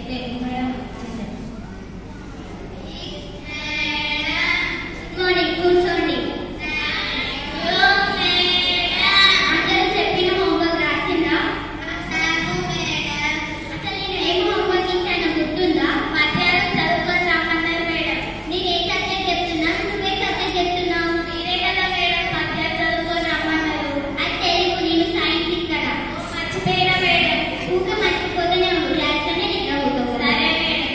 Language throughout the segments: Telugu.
మార్నింగ్ కూర్చోండి అందరూ చెప్పిన హోంవర్క్ రాసిందా అసలు నేను ఏం హోంవర్క్ ఇచ్చానో గుర్తుందా పద్యాలు చదువుకొని రమ్మన్నారు మేడం నేను ఏ సబ్జెక్ట్ చెప్తున్నా నువ్వే సబ్జెక్ట్ చెప్తున్నావు మీరే కదా మేడం పద్యాలు చదువుకొని రమ్మన్నారు అది తెలుగు నేను సైన్స్ ఇక్కడ మర్చిపోయినా మేడం ఊక మర్చిపోతూనే ఉండు క్లాస్లోనే నిద్ర పోతావు సరే మేడం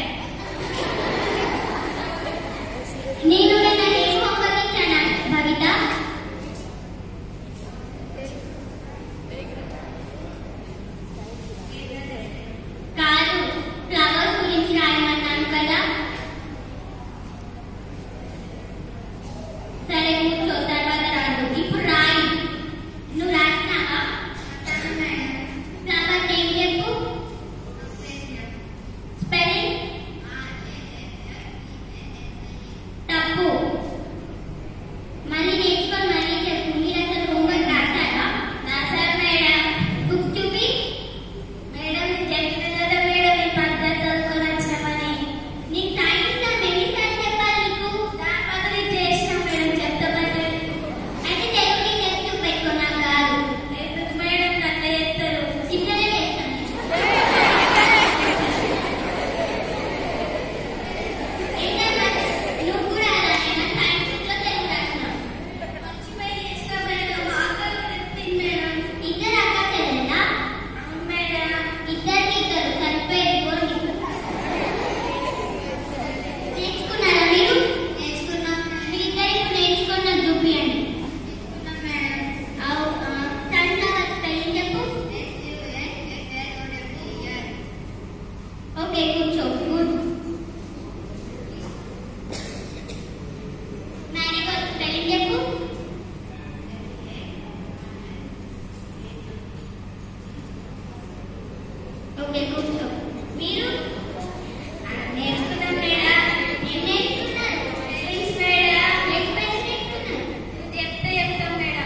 నేను నిన్న ఏం హోంవర్క్ ఇచ్చానా భవిత కాదు ఫ్లవర్స్ గురించి రాయమన్నాను కదా సరే కూర్చో తర్వాత రాదు ఇప్పుడు రాయి నువ్వు రాసినావా ఫ్లవర్ నేమ్ చెప్పు స్పెల్లింగ్ తప్పు మళ్ళీ నేర్చుకొని మళ్ళీ చెప్పు మీరు అసలు హోంవర్క్ రాశారా రాశారు మేడం బుక్ చూపి మేడం చెప్పిన కదా మేడం ఈ పద్ధతి చదువుకొని వచ్చామని నీకు సైన్స్ సార్ ఎన్నిసార్లు చెప్పాలి నీకు దాని బదులు ఇది చేసినాం మేడం చెప్తా బదులు అయితే తెలుగు నీ చెప్తూ పెట్టుకున్నా కాదు ఎందుకు మేడం అట్లా చేస్తారు చిన్నదే చేస్తాను ఏంటమ్మా నువ్వు కూడా అలానేనా సైన్స్ లో తెలుగు రాసినావు మర్చిపోయి చేసిన మేడం ఆకలి తెప్పింది మేడం ఇద్దరు అక్క చెల్లెలా అవును మేడం ఇద్దరికి ఇద్దరు సరిపోయేది పోండి నేర్చుకున్నారా మీరు నేర్చుకున్నాం మీరు ఇద్దరు ఇప్పుడు నేర్చుకున్న చూపియండి అవు సన్ఫ్లవర్ స్పెల్లింగ్ చెప్పు ఓకే కూర్చో గుడ్ మ్యారీగోల్డ్ స్పెల్లింగ్ చెప్పు ఓకే కూర్చో మీరు నేర్చుకున్నాం మేడం ఏం నేర్చుకున్నారు స్వింగ్స్ మేడం ఎక్స్పెన్స్ నేర్చుకున్నారు నువ్వు చెప్తే చెప్తాం మేడం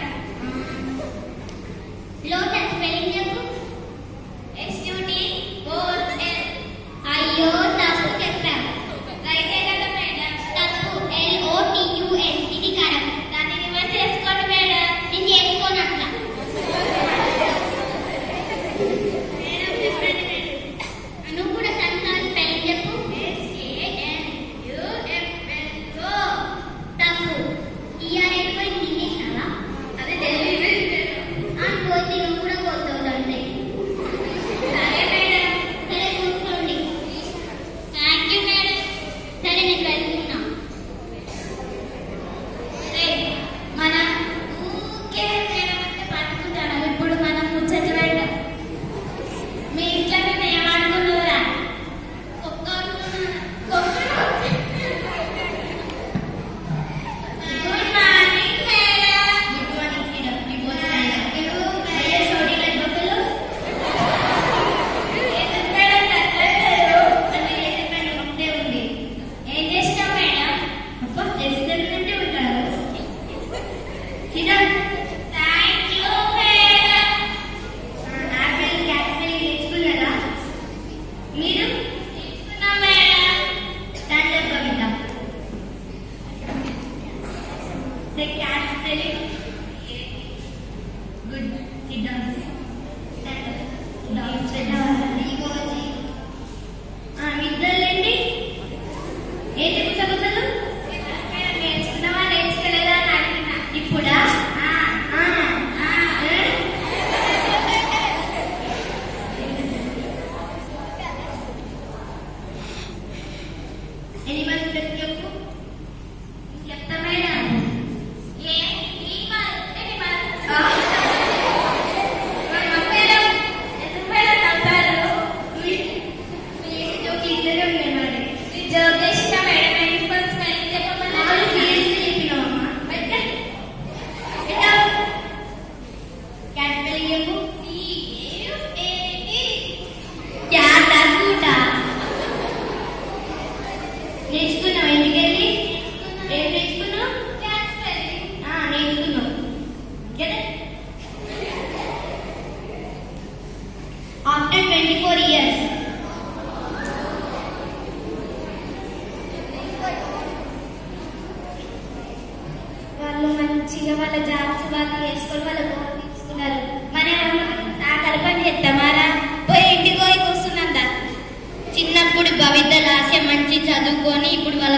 లోటస్ స్పెల్లింగ్ చెప్పు ఎస్యూటి ఓల్ ఎల్ అయ్యో తప్పు చెప్పాం రైటే కదా మేడం తప్పు L O T U S ఇది కరెక్ట్ దాన్ని రివర్స్ చేసుకోండి మేడం నేను చేసుకోను అట్లా మేడం చెప్పండి మేడం నువ్వు కూడా సన్ఫ్లవర్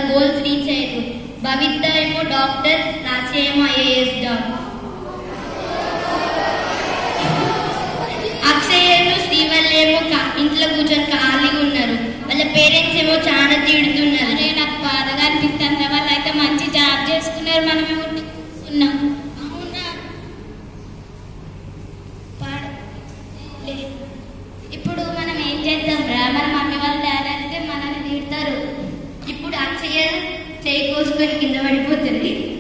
గోల్స్ రీచ్ అయ్యారు భవిత ఏమో డాక్టర్ రాశి ఏమో ఐఏఎస్ జాబ్ అక్షయను శ్రీవల్లి ఏమో కా- ఇంట్లో కూర్చొని ఖాళీగా ఉన్నారు వాళ్ళ పేరెంట్స్ ఏమో చాలా తిడుతున్నారు అరే నాకు బాధగా అనిపిస్తుంది వాళ్ళు అయితే మంచి జాబ్ చేస్తున్నారు మనం ఏమో ఉన్నాం అవునా పాడు. లే- ఇప్పుడు మనం ఏం చేద్దాం రా మన మమ్మీ వాళ్ళు డాడీ అయితే మనల్ని తిడతారు ఇప్పుడు అక్షయ చేయి కోసుకొని కింద పడిపోతుంది